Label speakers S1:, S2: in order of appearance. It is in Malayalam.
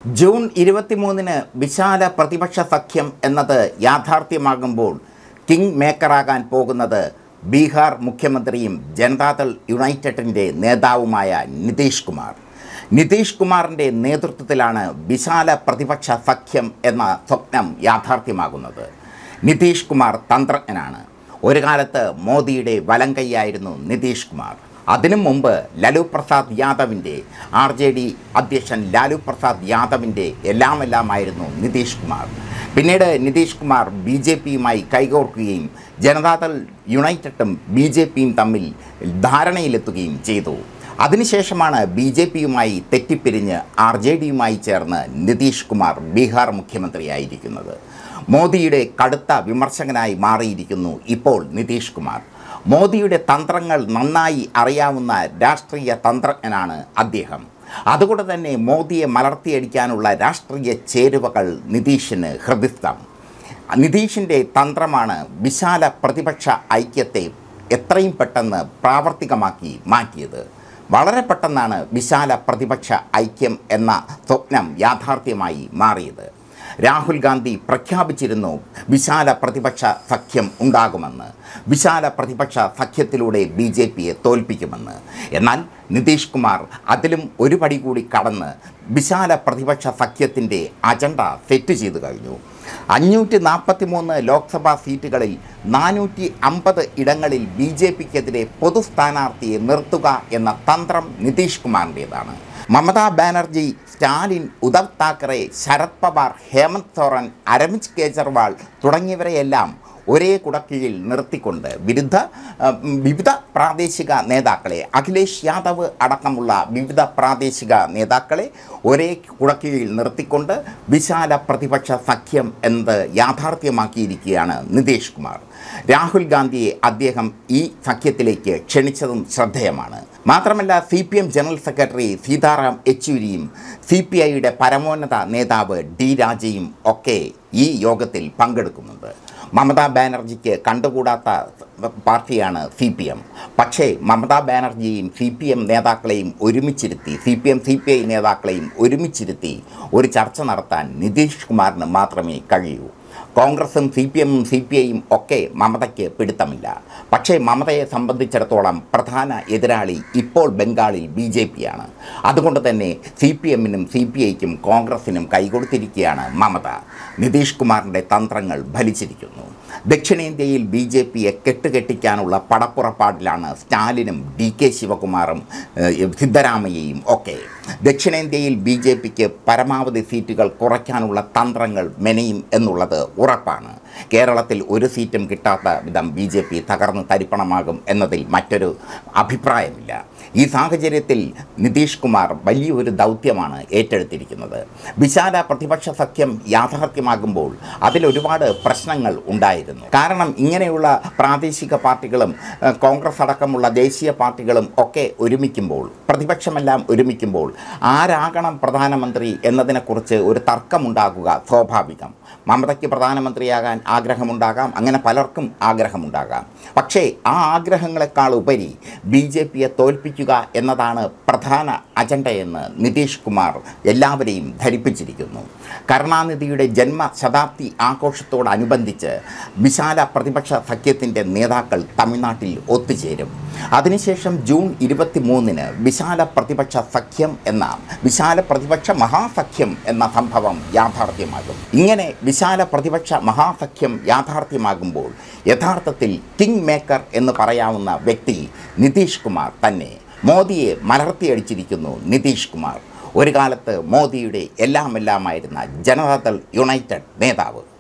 S1: ജൂൺ ഇരുപത്തിമൂന്നിന് വിശാല പ്രതിപക്ഷ സഖ്യം എന്നത് യാഥാർത്ഥ്യമാകുമ്പോൾ കിങ് മേക്കറാകാൻ പോകുന്നത് ബീഹാർ മുഖ്യമന്ത്രിയും ജനതാദൾ യുണൈറ്റഡിൻ്റെ നേതാവുമായ നിതീഷ് കുമാർ നിതീഷ് കുമാറിൻ്റെ നേതൃത്വത്തിലാണ് വിശാല പ്രതിപക്ഷ സഖ്യം എന്ന സ്വപ്നം യാഥാർത്ഥ്യമാകുന്നത് നിതീഷ് കുമാർ തന്ത്രജ്ഞനാണ് ഒരു കാലത്ത് മോദിയുടെ വലം കൈയായിരുന്നു നിതീഷ് കുമാർ അതിനു മുമ്പ് ലാലു പ്രസാദ് യാദവിൻ്റെ ആർ ജെ ഡി അധ്യക്ഷൻ ലാലു പ്രസാദ് യാദവിൻ്റെ എല്ലാമെല്ലാമായിരുന്നു നിതീഷ് കുമാർ പിന്നീട് നിതീഷ് കുമാർ ബി ജെ പിയുമായി കൈകോർക്കുകയും ജനതാദൾ യുണൈറ്റഡും ബി ജെ പിയും തമ്മിൽ ധാരണയിലെത്തുകയും ചെയ്തു അതിനുശേഷമാണ് ബി ജെ പിയുമായി തെറ്റിപ്പിരിഞ്ഞ് ആർ ജെ ഡിയുമായി ചേർന്ന് നിതീഷ് കുമാർ ബീഹാർ മുഖ്യമന്ത്രിയായിരിക്കുന്നത് മോദിയുടെ കടുത്ത വിമർശകനായി മാറിയിരിക്കുന്നു ഇപ്പോൾ നിതീഷ് കുമാർ മോദിയുടെ തന്ത്രങ്ങൾ നന്നായി അറിയാവുന്ന രാഷ്ട്രീയ തന്ത്രജ്ഞനാണ് അദ്ദേഹം അതുകൊണ്ട് തന്നെ മോദിയെ മലർത്തിയടിക്കാനുള്ള രാഷ്ട്രീയ ചേരുവകൾ നിതീഷിന് ഹൃദിസ്ഥം നിതീഷിൻ്റെ തന്ത്രമാണ് വിശാല പ്രതിപക്ഷ ഐക്യത്തെ എത്രയും പെട്ടെന്ന് പ്രാവർത്തികമാക്കി മാറ്റിയത് വളരെ പെട്ടെന്നാണ് വിശാല പ്രതിപക്ഷ ഐക്യം എന്ന സ്വപ്നം യാഥാർത്ഥ്യമായി മാറിയത് രാഹുൽ ഗാന്ധി പ്രഖ്യാപിച്ചിരുന്നു വിശാല പ്രതിപക്ഷ സഖ്യം ഉണ്ടാകുമെന്ന് വിശാല പ്രതിപക്ഷ സഖ്യത്തിലൂടെ ബി ജെ പിയെ തോൽപ്പിക്കുമെന്ന് എന്നാൽ നിതീഷ് കുമാർ അതിലും ഒരു പടി കൂടി കടന്ന് വിശാല പ്രതിപക്ഷ സഖ്യത്തിൻ്റെ അജണ്ട സെറ്റ് ചെയ്തു കഴിഞ്ഞു അഞ്ഞൂറ്റി നാൽപ്പത്തി മൂന്ന് ലോക്സഭാ സീറ്റുകളിൽ നാനൂറ്റി അമ്പത് ഇടങ്ങളിൽ ബി ജെ പിക്കെതിരെ പൊതു സ്ഥാനാർത്ഥിയെ നിർത്തുക എന്ന തന്ത്രം നിതീഷ് കുമാറിൻ്റേതാണ് മമതാ ബാനർജി സ്റ്റാലിൻ ഉദ്ധവ് താക്കറെ ശരത് പവാർ ഹേമന്ത് സോറൻ അരവിന്ദ് കെജ്രിവാൾ തുടങ്ങിയവരെയെല്ലാം ഒരേ കുടക്കീഴിൽ നിർത്തിക്കൊണ്ട് വിരുദ്ധ ആ, വിവിധ പ്രാദേശിക നേതാക്കളെ അഖിലേഷ് യാദവ് അടക്കമുള്ള വിവിധ പ്രാദേശിക നേതാക്കളെ ഒരേ കുടക്കീഴിൽ നിർത്തിക്കൊണ്ട് വിശാല പ്രതിപക്ഷ സഖ്യം എന്നത് യാഥാർത്ഥ്യമാക്കിയിരിക്കുകയാണ് നിതീഷ് കുമാർ രാഹുൽ ഗാന്ധിയെ അദ്ദേഹം ഈ സഖ്യത്തിലേക്ക് ക്ഷണിച്ചതും ശ്രദ്ധേയമാണ് മാത്രമല്ല C P M general secretary Sitaram യെച്ചൂരിയും സി പി ഐയുടെ പരമോന്നത നേതാവ് ഡി രാജയും ഒക്കെ ഈ യോഗത്തിൽ പങ്കെടുക്കുന്നുണ്ട് മമതാ ബാനർജിക്ക് കണ്ടുകൂടാത്ത പാർട്ടിയാണ് സി പി എം പക്ഷേ മമതാ ബാനർജിയെയും സി പി എം നേതാക്കളെയും ഒരുമിച്ചിരുത്തി C P M C P I നേതാക്കളെയും ഒരുമിച്ചിരുത്തി ഒരു ചർച്ച നടത്താൻ നിതീഷ് കുമാറിന് മാത്രമേ കഴിയൂ കോൺഗ്രസും സി പി എമ്മും സി പി ഐയും ഒക്കെ മമതയ്ക്ക് പിടുത്തമില്ല പക്ഷേ മമതയെ സംബന്ധിച്ചിടത്തോളം പ്രധാന എതിരാളി ഇപ്പോൾ ബംഗാളിൽ ബി ജെ പിയാണ് അതുകൊണ്ട് തന്നെ സി പി എമ്മിനും സി പി ഐക്കും കോൺഗ്രസിനും കൈകൊടുത്തിരിക്കുകയാണ് മമത നിതീഷ് കുമാറിൻ്റെ തന്ത്രങ്ങൾ ഫലിച്ചിരിക്കുന്നു ദക്ഷിണേന്ത്യയിൽ ബി ജെ പിയെ കെട്ടുകെട്ടിക്കാനുള്ള പടപ്പുറപ്പാടിലാണ് സ്റ്റാലിനും ഡി കെ ശിവകുമാറും ഏഹ്, സിദ്ധരാമയ്യയും ഒക്കെ ദക്ഷിണേന്ത്യയിൽ ബി ജെ പിക്ക് പരമാവധി സീറ്റുകൾ കുറയ്ക്കാനുള്ള തന്ത്രങ്ങൾ മെനയും എന്നുള്ളത് ഉറപ്പാണ് കേരളത്തിൽ ഒരു സീറ്റും കിട്ടാത്ത വിധം ബി ജെ പി തകർന്ന് തരിപ്പണമാകും എന്നതിൽ മറ്റൊരു അഭിപ്രായമില്ല ഈ സാഹചര്യത്തിൽ നിതീഷ് കുമാർ വലിയൊരു ദൗത്യമാണ് ഏറ്റെടുത്തിരിക്കുന്നത് വിശാല പ്രതിപക്ഷ സഖ്യം യാഥാർത്ഥ്യമാകുമ്പോൾ അതിലൊരുപാട് പ്രശ്നങ്ങൾ ഉണ്ടായിരുന്നു കാരണം ഇങ്ങനെയുള്ള പ്രാദേശിക പാർട്ടികളും ഏഹ്, കോൺഗ്രസ് അടക്കമുള്ള ദേശീയ പാർട്ടികളും ഒക്കെ ഒരുമിക്കുമ്പോൾ പ്രതിപക്ഷമെല്ലാം ഒരുമിക്കുമ്പോൾ ആരാകണം പ്രധാനമന്ത്രി എന്നതിനെക്കുറിച്ച് ഒരു തർക്കമുണ്ടാകുക സ്വാഭാവികം മമതയ്ക്ക് പ്രധാനമന്ത്രിയാകാൻ ആഗ്രഹമുണ്ടാകാം അങ്ങനെ പലർക്കും ആഗ്രഹമുണ്ടാകാം പക്ഷേ ആ ആഗ്രഹങ്ങളെക്കാൾ ഉപരി ബി ജെ പിയെ തോൽപ്പിക്കുക എന്നതാണ് പ്രധാന അജണ്ടയെന്ന് നിതീഷ് കുമാർ എല്ലാവരെയും ധരിപ്പിച്ചിരിക്കുന്നു കരുണാനിധിയുടെ ജന്മശതാബ്ദി ആഘോഷത്തോടനുബന്ധിച്ച് വിശാല പ്രതിപക്ഷ സഖ്യത്തിൻ്റെ നേതാക്കൾ തമിഴ്നാട്ടിൽ ഒത്തുചേരും അതിനുശേഷം ജൂൺ ഇരുപത്തി മൂന്നിന് വിശാല പ്രതിപക്ഷ സഖ്യം എന്ന വിശാല പ്രതിപക്ഷ മഹാസഖ്യം എന്ന സംഭവം യാഥാർത്ഥ്യമാകും ഇങ്ങനെ വിശാല പ്രതിപക്ഷ മഹാസഖ്യം യാഥാർത്ഥ്യമാകുമ്പോൾ യഥാർത്ഥത്തിൽ കിങ് മേക്കർ എന്ന് പറയാവുന്ന വ്യക്തി നിതീഷ് കുമാർ തന്നെ മോദിയെ മലർത്തിയടിച്ചിരിക്കുന്നു നിതീഷ് കുമാർ ഒരു കാലത്ത് മോദിയുടെ എല്ലാമെല്ലാമായിരുന്ന ജനതാദൾ യുണൈറ്റഡ് നേതാവ്